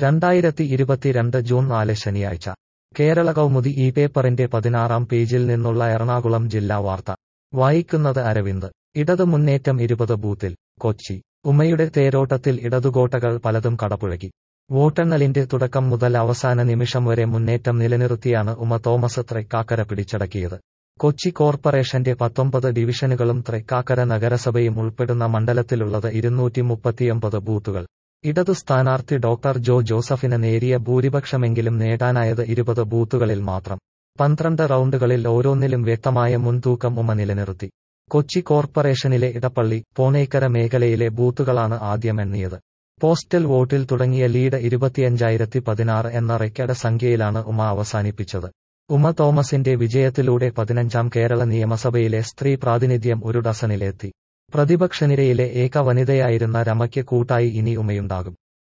രണ്ടായിരത്തി ഇരുപത്തിരണ്ട് ജൂൺ നാല് ശനിയാഴ്ച കേരള കൗമുദി ഈ പേപ്പറിന്റെ പതിനാറാം പേജിൽ നിന്നുള്ള എറണാകുളം ജില്ലാ വാർത്ത വായിക്കുന്നത് അരവിന്ദ് ഇടതു മുന്നേറ്റം ഇരുപത് ബൂത്തിൽ കൊച്ചി ഉമയുടെ തേരോട്ടത്തിൽ ഇടതുകോട്ടകൾ പലതും കടപുഴകി വോട്ടെണ്ണലിന്റെ തുടക്കം മുതൽ അവസാന നിമിഷം വരെ മുന്നേറ്റം നിലനിർത്തിയാണ് ഉമ തോമസ് തൃക്കാക്കര പിടിച്ചടക്കിയത് കൊച്ചി കോർപ്പറേഷന്റെ പത്തൊമ്പത് ഡിവിഷനുകളും തൃക്കാക്കര നഗരസഭയും ഉൾപ്പെടുന്ന മണ്ഡലത്തിലുള്ളത് ഇരുന്നൂറ്റി മുപ്പത്തിയൊമ്പത് ബൂത്തുകൾ ഇടതു സ്ഥാനാർത്ഥി ഡോക്ടർ ജോ ജോസഫിന് നേരിയ ഭൂരിപക്ഷമെങ്കിലും നേടാനായത് ഇരുപത് ബൂത്തുകളിൽ മാത്രം പന്ത്രണ്ട് റൗണ്ടുകളിൽ ഓരോന്നിലും വ്യക്തമായ മുൻതൂക്കം ഉമ നിലനിർത്തി കൊച്ചി കോർപ്പറേഷനിലെ ഇടപ്പള്ളി പോണേക്കര മേഖലയിലെ ബൂത്തുകളാണ് ആദ്യം എണ്ണിയത് പോസ്റ്റൽ വോട്ടിൽ തുടങ്ങിയ ലീഡ് ഇരുപത്തിയഞ്ചായിരത്തി പതിനാറ് എന്ന റെക്കോർഡ് സംഖ്യയിലാണ് ഉമ അവസാനിപ്പിച്ചത് ഉമ തോമസിന്റെ വിജയത്തിലൂടെ പതിനഞ്ചാം കേരള നിയമസഭയിലെ സ്ത്രീ പ്രാതിനിധ്യം ഒരു ഡസനിലെത്തി പ്രതിപക്ഷനിരയിലെ ഏക വനിതയായിരുന്ന രമയ്ക്ക് കൂട്ടായി ഇനി ഉമയുണ്ടാകും